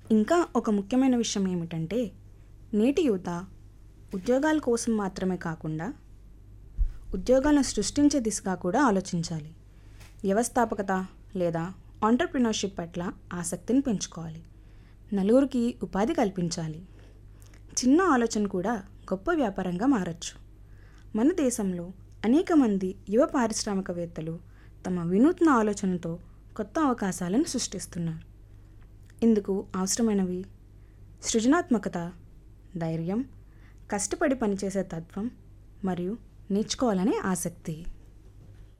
ఇంకా ఒక ముఖ్యమైన విషయం ఏమిటంటే నేటి యువత ఉద్యోగాల కోసం మాత్రమే కాకుండా ఉద్యోగాలను సృష్టించే దిశగా కూడా ఆలోచించాలి వ్యవస్థాపకత లేదా ఆంటర్ప్రినర్షిప్ పట్ల ఆసక్తిని పెంచుకోవాలి నలుగురికి ఉపాధి కల్పించాలి చిన్న ఆలోచన కూడా గొప్ప వ్యాపారంగా మారచ్చు మన దేశంలో అనేక మంది యువ పారిశ్రామికవేత్తలు తమ వినూత్న ఆలోచనతో కొత్త అవకాశాలను సృష్టిస్తున్నారు ఇందుకు అవసరమైనవి సృజనాత్మకత ధైర్యం కష్టపడి పనిచేసే తత్వం మరియు నేర్చుకోవాలనే ఆసక్తి